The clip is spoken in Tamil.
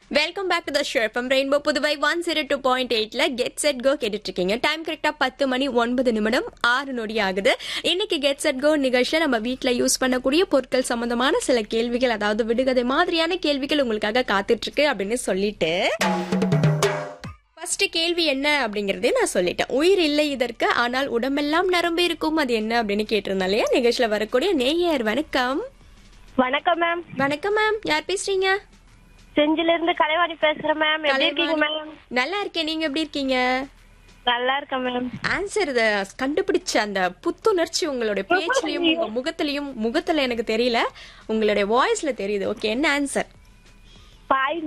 welcome back to the show from Rainbow Puduvai one zero two point எயிட்ல கெட் செட் கோ கேட்டுட்டு இருக்கீங்க டைம் கரெக்டா பத்து மணி ஒன்பது நிமிடம் ஆறு நொடி ஆகுது இன்னைக்கு கெட் செட் கோ நிகழ்ச்சியில நம்ம வீட்ல யூஸ் பண்ணக்கூடிய பொருட்கள் சம்பந்தமான சில கேள்விகள் அதாவது விடுகதை மாதிரியான கேள்விகள் உங்களுக்காக காத்துட்டு இருக்கு அப்படின்னு சொல்லிட்டு ஃபர்ஸ்ட் கேள்வி என்ன அப்படிங்கறதே நான் சொல்லிட்டேன் உயிர் இல்லை இதற்கு ஆனால் உடம்பெல்லாம் நரம்பு இருக்கும் அது என்ன அப்படின்னு கேட்டிருந்தேன் இல்லையா நிகழ்ச்சியில வரக்கூடிய நேயர் வணக்கம் வணக்கம் மேம் வணக்கம் மேம் யார் பேசுறீங்க செஞ்சில இருந்து கலைவாணி பேசுறேன் மேம் எப்படி இருக்கீங்க மேம் நல்லா இருக்கேன் நீங்க எப்படி இருக்கீங்க நல்லா இருக்கேன் மேம் ஆன்சர் இத கண்டுபிடிச்ச அந்த புத்துணர்ச்சி உங்களுடைய பேச்சுலயும் உங்க முகத்திலையும் முகத்துல எனக்கு தெரியல உங்களுடைய வாய்ஸ்ல தெரியுது ஓகே என்ன ஆன்சர் பாய்